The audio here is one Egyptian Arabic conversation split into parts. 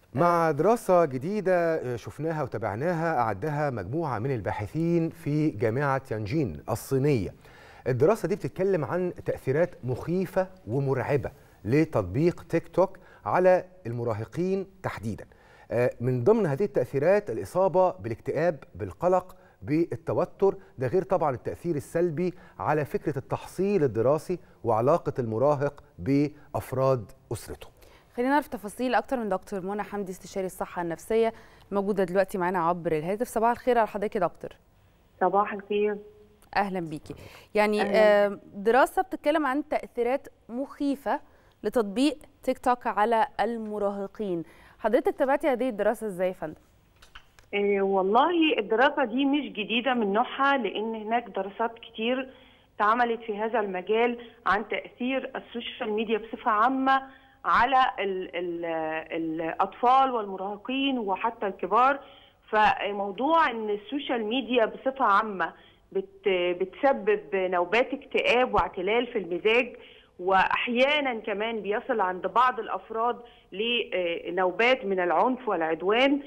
مع دراسة جديدة شفناها وتابعناها أعدها مجموعة من الباحثين في جامعة يانجين الصينية الدراسة دي بتتكلم عن تأثيرات مخيفة ومرعبة لتطبيق تيك توك على المراهقين تحديدا من ضمن هذه التأثيرات الإصابة بالاكتئاب بالقلق بالتوتر ده غير طبعا التأثير السلبي على فكرة التحصيل الدراسي وعلاقة المراهق بأفراد أسرته خلينا نعرف تفاصيل اكتر من دكتور منى حمدي استشاري الصحه النفسيه موجوده دلوقتي معانا عبر الهاتف صباح الخير على حضرتك يا دكتور صباح الخير اهلا بيكي يعني أهلاً. دراسه بتتكلم عن تاثيرات مخيفه لتطبيق تيك توك على المراهقين حضرتك تابعتي هذه الدراسه ازاي يا فندم إيه والله الدراسة دي مش جديدة من نوعها لأن هناك دراسات كتير اتعملت في هذا المجال عن تأثير السوشيال ميديا بصفة عامة على ال ال الأطفال والمراهقين وحتى الكبار فموضوع أن السوشيال ميديا بصفة عامة بت بتسبب نوبات اكتئاب واعتلال في المزاج واحيانا كمان بيصل عند بعض الافراد لنوبات من العنف والعدوان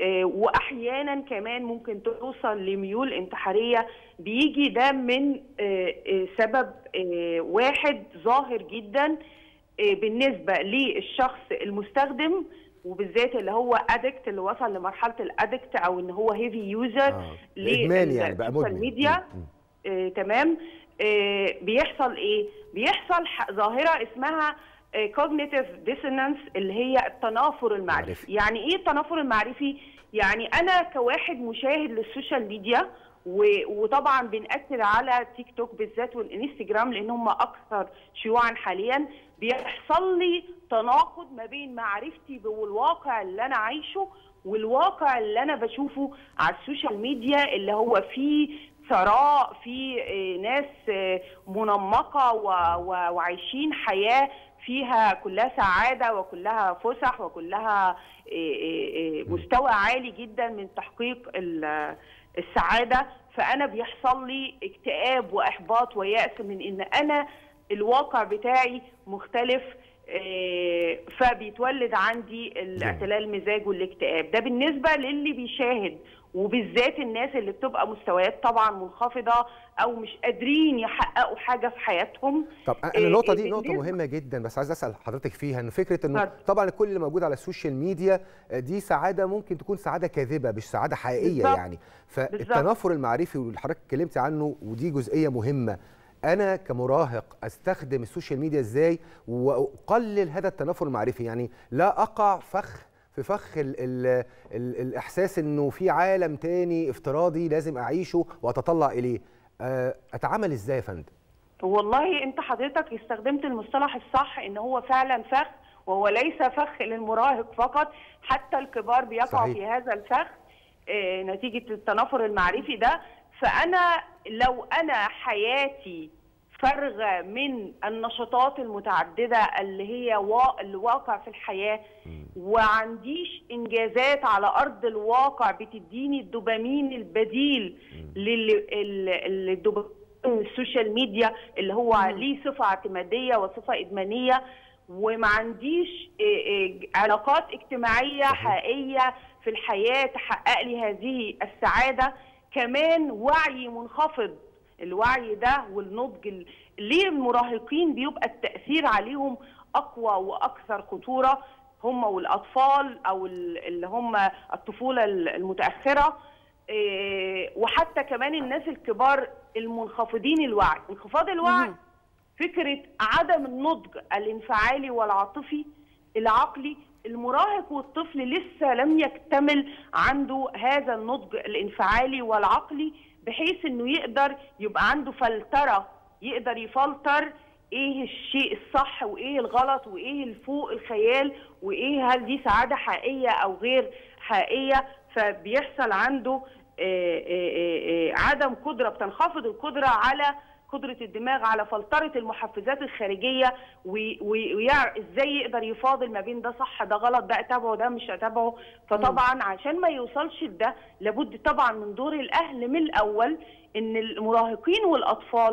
واحيانا كمان ممكن توصل لميول انتحاريه بيجي ده من سبب واحد ظاهر جدا بالنسبه للشخص المستخدم وبالذات اللي هو ادكت اللي وصل لمرحله الادكت او ان هو هيفي يوزر آه. إدمان يعني بقى مدمن ميديا آه تمام آه بيحصل ايه بيحصل ظاهره اسمها كوجنيتيف ديسونانس اللي هي التنافر المعرفي معرفي. يعني ايه التنافر المعرفي يعني انا كواحد مشاهد للسوشيال ميديا و- وطبعا بنأثر على تيك توك بالذات والانستجرام لان هم اكثر شيوعا حاليا بيحصل لي تناقض ما بين معرفتي بالواقع اللي انا عايشه والواقع اللي انا بشوفه على السوشيال ميديا اللي هو فيه ثراء في آه، ناس آه، منمقه و- و- وعايشين حياه فيها كلها سعاده وكلها فسح وكلها آه، آه، آه، مستوى عالي جدا من تحقيق ال- السعاده فانا بيحصل لي اكتئاب واحباط ويأس من ان انا الواقع بتاعي مختلف آه، فبيتولد عندي الاعتلال المزاج والاكتئاب ده بالنسبه للي بيشاهد وبالذات الناس اللي بتبقى مستويات طبعا منخفضه او مش قادرين يحققوا حاجه في حياتهم طب انا إيه النقطه إيه دي نقطه بالنسبة- مهمه جدا بس عايز اسال حضرتك فيها ان فكره انه اتفضل. طبعا كل اللي موجود على السوشيال ميديا آه، دي سعاده ممكن تكون سعاده كاذبه مش سعاده حقيقيه بالظبط. يعني فالتنافر المعرفي واللي حضرتك اتكلمتي عنه ودي جزئيه مهمه انا كمراهق استخدم السوشيال ميديا ازاي واقلل هذا التنافر المعرفي يعني لا اقع فخ في فخ ال ال ال الاحساس انه في عالم تاني افتراضي لازم اعيشه واتطلع اليه آه، اتعامل ازاي يا فندم والله انت حضرتك استخدمت المصطلح الصح ان هو فعلا فخ وهو ليس فخ للمراهق فقط حتى الكبار بيقعوا صحيح. في هذا الفخ آه، نتيجة التنافر المعرفي ده فأنا لو أنا حياتي فارغة من النشاطات المتعددة اللي هي وا... الواقع في الحياة وعنديش إنجازات على أرض الواقع بتديني الدوبامين البديل للدوبامين السوشيال ميديا اللي هو ليه صفة اعتمادية وصفة إدمانية وما عنديش إيه إيه علاقات اجتماعية حقيقية في الحياة تحقق لي هذه السعادة كمان وعي منخفض الوعي ده والنضج ال- ليه المراهقين بيبقى التأثير عليهم أقوى وأكثر خطورة هم والأطفال أو ال- اللي هم الطفولة ال- المتأخرة إيه، وحتى كمان الناس الكبار المنخفضين الوعي انخفاض الوعي مهم. فكرة عدم النضج الانفعالي والعاطفي العقلي المراهق والطفل لسه لم يكتمل عنده هذا النضج الانفعالي والعقلي بحيث انه يقدر يبقى عنده فلترة يقدر يفلتر ايه الشيء الصح وايه الغلط وايه الفوق الخيال وايه هل دي سعادة حقيقية او غير حقيقية فبيحصل عنده آه، آه، آه، عدم قدرة بتنخفض القدرة على قدرة الدماغ على فلترة المحفزات الخارجية ويعرف ازاي يقدر يفاضل ما بين ده صح ده غلط ده اتابعه ده مش اتابعه فطبعا عشان ما يوصلش لده لابد طبعا من دور الاهل من الاول ان المراهقين والاطفال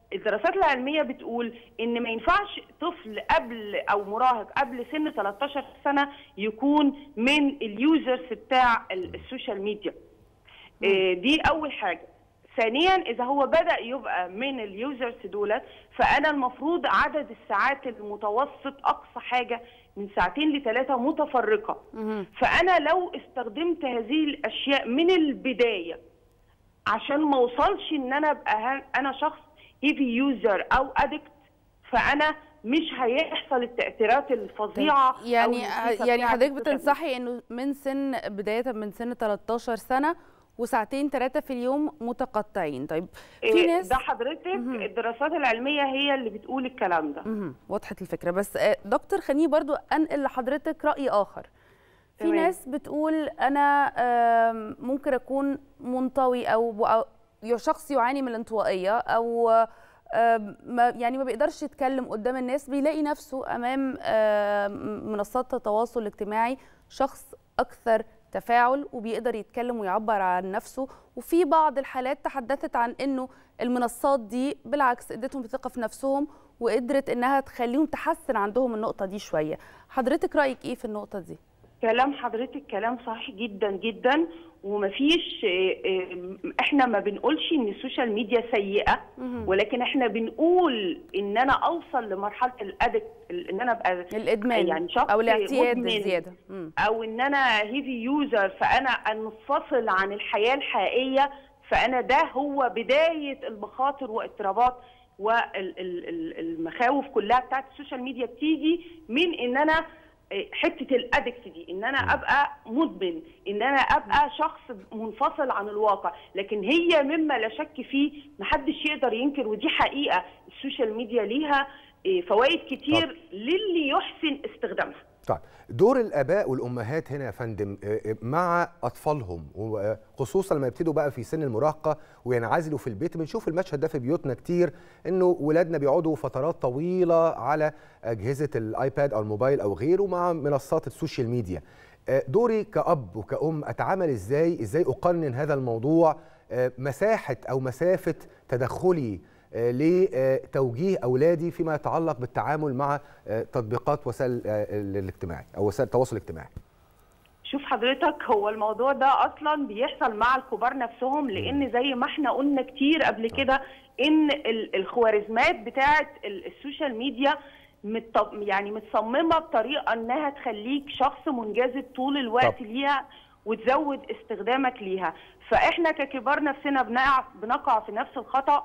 الدراسات العلميه بتقول ان ما ينفعش طفل قبل او مراهق قبل سن 13 سنه يكون من اليوزرز بتاع ال- السوشيال ميديا آه، دي اول حاجه ثانيا اذا هو بدا يبقى من اليوزرز دولت فانا المفروض عدد الساعات المتوسط اقصى حاجه من ساعتين لثلاثه متفرقه مهم. فانا لو استخدمت هذه الاشياء من البدايه عشان ما اوصلش ان انا ابقى ه- انا شخص هيفي يوزر او ادكت فانا مش هيحصل التاثيرات الفظيعه أو يعني المخيفة يعني بتاعت حضرتك السوشيال بتنصحي انه من سن بدايه من سن 13 سنه وساعتين ثلاثه في اليوم متقطعين طيب في إيه، ناس ده حضرتك الدراسات العلمية هي اللي بتقول الكلام ده مهم. وضحت الفكره بس آه، دكتور خليني برضو انقل لحضرتك راي اخر في تمام. ناس بتقول انا آم، ممكن اكون منطوي او أو شخص يعاني من الانطوائيه او آم، ما يعني ما بيقدرش يتكلم قدام الناس بيلاقي نفسه امام آم، منصات التواصل الاجتماعي شخص اكثر تفاعل وبيقدر يتكلم ويعبر عن نفسه وفي بعض الحالات تحدثت عن انه المنصات دي بالعكس ادتهم ثقه في نفسهم وقدرت انها تخليهم تحسن عندهم النقطه دي شويه حضرتك رايك ايه في النقطه دي كلام حضرتك كلام صحيح جدا جدا ومفيش إيه، إيه، احنا ما بنقولش ان السوشيال ميديا سيئة ولكن احنا بنقول ان انا اوصل لمرحلة الادكت ان انا ابقى الادمان يعني شخص او الاعتياد مدمن. الزياده مم. او ان انا هيفي يوزر فانا انفصل عن الحياه الحقيقيه فانا ده هو بدايه المخاطر واضطرابات والمخاوف كلها بتاعت السوشيال ميديا بتيجي من ان انا إيه، حته الادكت دي ان انا ابقى مدمن ان انا ابقى شخص منفصل عن الواقع لكن هي مما لا شك فيه محدش يقدر ينكر ودي حقيقه السوشيال ميديا ليها إيه، فوائد كتير للي يحسن استخدامها طيب دور الاباء والامهات هنا يا فندم آه، آه، مع اطفالهم وخصوصا لما يبتدوا بقى في سن المراهقه وينعزلوا في البيت بنشوف المشهد ده في بيوتنا كتير انه ولادنا بيقعدوا فترات طويله على اجهزه الايباد او الموبايل او غيره مع منصات السوشيال ميديا آه، دوري كأب وكأم أتعامل إزاي إزاي أقنن هذا الموضوع آه، مساحة أو مسافة تدخلي آه، لتوجيه أولادي فيما يتعلق بالتعامل مع آه، تطبيقات وسائل آه، الاجتماعي أو وسائل التواصل الاجتماعي شوف حضرتك هو الموضوع ده اصلا بيحصل مع الكبار نفسهم لان زي ما احنا قلنا كتير قبل كده ان ال- الخوارزمات بتاعه ال- السوشيال ميديا مت يعني متصممه بطريقه انها تخليك شخص منجذب طول الوقت طب. ليها وتزود استخدامك ليها فاحنا ككبار نفسنا بنقع بنقع في نفس الخطا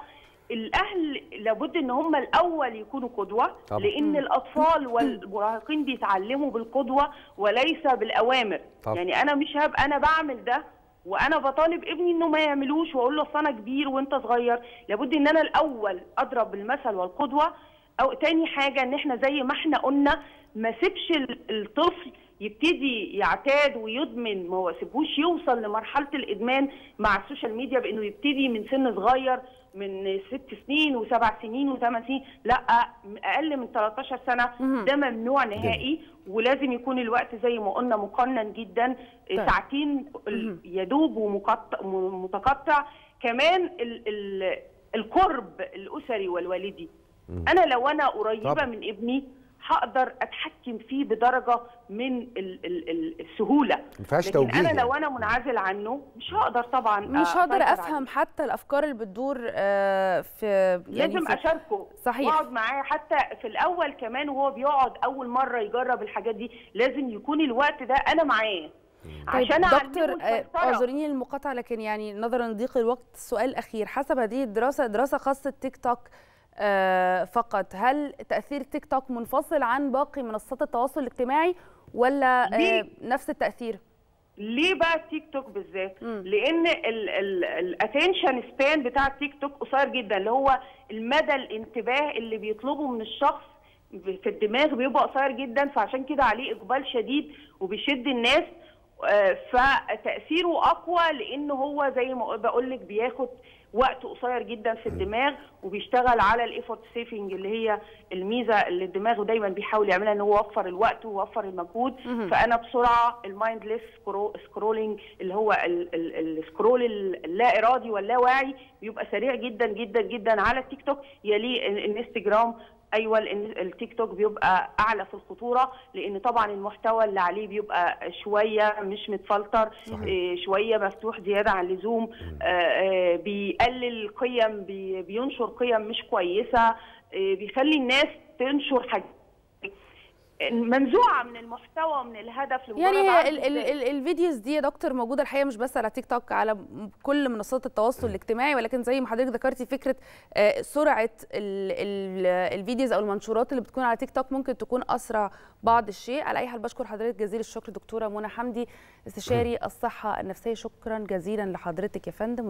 الاهل لابد ان هم الاول يكونوا قدوه طبعا. لان الاطفال والمراهقين بيتعلموا بالقدوه وليس بالاوامر طبعا. يعني انا مش هبقى انا بعمل ده وانا بطالب ابني انه ما يعملوش واقول له اصل انا كبير وانت صغير لابد ان انا الاول اضرب بالمثل والقدوه او تاني حاجه ان احنا زي ما احنا قلنا ما سيبش ال- الطفل يبتدي يعتاد ويدمن ما هو سيبوش يوصل لمرحله الادمان مع السوشيال ميديا بانه يبتدي من سن صغير من ست سنين وسبع سنين وثمان سنين لا اقل من 13 سنه مهم. ده ممنوع نهائي ولازم يكون الوقت زي ما قلنا مقنن جدا طيب. ساعتين ال- يدوب ومقطع م- متقطع كمان ال ال القرب الاسري والوالدي انا لو انا قريبه طبعا. من ابني هقدر اتحكم فيه بدرجه من ال ال ال السهوله ما فيهاش لكن توجيه انا يعني. لو انا منعزل عنه مش هقدر طبعا مش هقدر أسيطر افهم عليه. حتى الافكار اللي بتدور آه، في يعني لازم في اشاركه صحيح. واقعد معاه حتى في الاول كمان وهو بيقعد اول مره يجرب الحاجات دي لازم يكون الوقت ده انا معاه طيب عشان دكتور أعلمه آه، السيطرة. اعذريني المقاطعه لكن يعني نظرا لضيق الوقت السؤال الاخير حسب هذه الدراسه دراسه خاصه تيك توك آه، فقط هل تاثير تيك توك منفصل عن باقي منصات التواصل الاجتماعي ولا آه، ليه؟ نفس التاثير ليه بقى التيك توك بالذات؟ مم. لان الاتنشن سبان بتاع التيك توك قصير جدا اللي هو المدى الانتباه اللي بيطلبه من الشخص في الدماغ بيبقى قصير جدا فعشان كده عليه اقبال شديد وبيشد الناس آه، فتاثيره اقوى لان هو زي ما بقول لك بياخد وقت قصير جدا في الدماغ وبيشتغل على الايفورت سيفنج اللي هي الميزه اللي الدماغ دايما بيحاول يعملها ان هو يوفر الوقت ويوفر المجهود فانا بسرعه المايندلس سكرولينج اللي هو ال- ال- السكرول اللا ارادي واللاواعي بيبقى سريع جدا جدا جدا على التيك توك يليه ال- الانستجرام ايوه لان التيك توك بيبقى اعلى في الخطوره لان طبعا المحتوى اللي عليه بيبقى شويه مش متفلتر إيه، شويه مفتوح زياده عن اللزوم آه، آه، بيقلل قيم بي- بينشر قيم مش كويسه إيه، بيخلي الناس تنشر حاجات منزوعه من المحتوى ومن الهدف لمجرد يعني عرض هي ال ال الذات. ال الفيديوز دي يا دكتور موجوده الحقيقه مش بس على تيك توك على م- كل منصات التواصل الاجتماعي ولكن زي ما حضرتك ذكرتي فكره آه، سرعه ال ال الفيديوز او المنشورات اللي بتكون على تيك توك ممكن تكون اسرع بعض الشيء على اي حال بشكر حضرتك جزيل الشكر دكتوره منى حمدي استشاري الصحه النفسيه شكرا جزيلا لحضرتك يا فندم